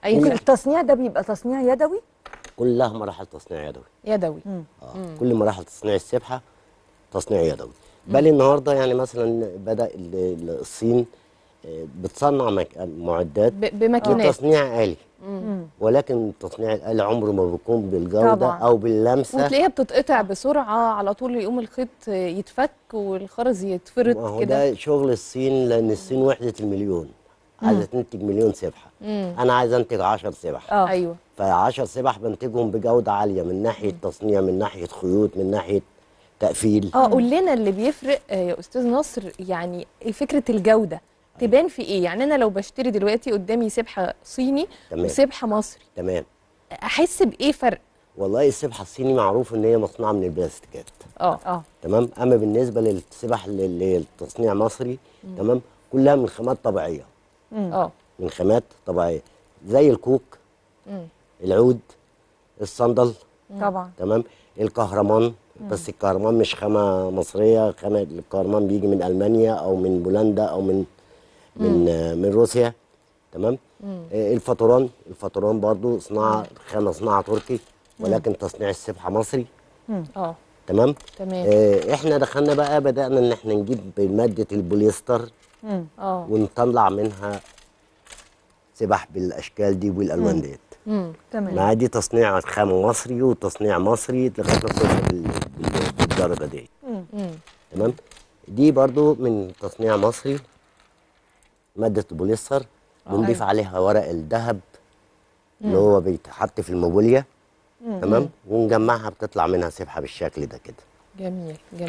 اي ممكن خدمه التصنيع ده بيبقى تصنيع يدوي كلها مراحل تصنيع يدوي يدوي آه. كل مراحل تصنيع السبحه تصنيع يدوي بل النهارده يعني مثلا بدا ال- ال- الصين آه، بتصنع مك- معدات ب- بماكينات لتصنيع آلي ولكن التصنيع الآلي عمره ما بيكون بالجودة طبعاً. أو باللمسة وتلاقيها بتتقطع بسرعه على طول يقوم الخيط يتفك والخرز ما يتفرد هو كده ده شغل الصين لأن الصين وحدة المليون عايزة تنتج مليون سبحة أنا عايز أنتج 10 سبح اه ايوه ف10 سبح بنتجهم بجودة عالية من ناحية تصنيع من ناحية خيوط من ناحية تقفيل اه قول لنا اللي بيفرق آه، يا استاذ نصر يعني إيه فكره الجوده تبان في ايه يعني انا لو بشتري دلوقتي قدامي سبحه صيني تمام. وسبحه مصري تمام احس بايه فرق والله السبحة الصيني معروف إن هي مصنوعة من البلاستيكات اه اه تمام أما بالنسبة للسبح اللي- اللي التصنيع مصري تمام كلها من خامات طبيعية اه من خامات طبيعيه زي الكوك العود الصندل طبعا تمام الكهرمان بس الكهرمان مش خامه مصريه خامه الكهرمان بيجي من المانيا او من بولندا او من من آه، من روسيا تمام آه، الفاتوران الفاتوران برضو صناعه خامه صناعه تركي ولكن تصنيع السبحه مصري اه تمام تمام آه، احنا دخلنا بقى بدانا ان احنا نجيب ماده البوليستر اه ونطلع منها سبح بالاشكال دي والالوان ديت امم تمام مع دي تصنيع خام مصري وتصنيع مصري لغايه ما توصل بال- بال- بالدرجه دي امم تمام دي برضو من تصنيع مصري ماده البوليستر بنضيف عليها ورق الذهب اللي هو بيتحط في الموبيليا تمام ونجمعها بتطلع منها سبحه بالشكل ده كده جميل جميل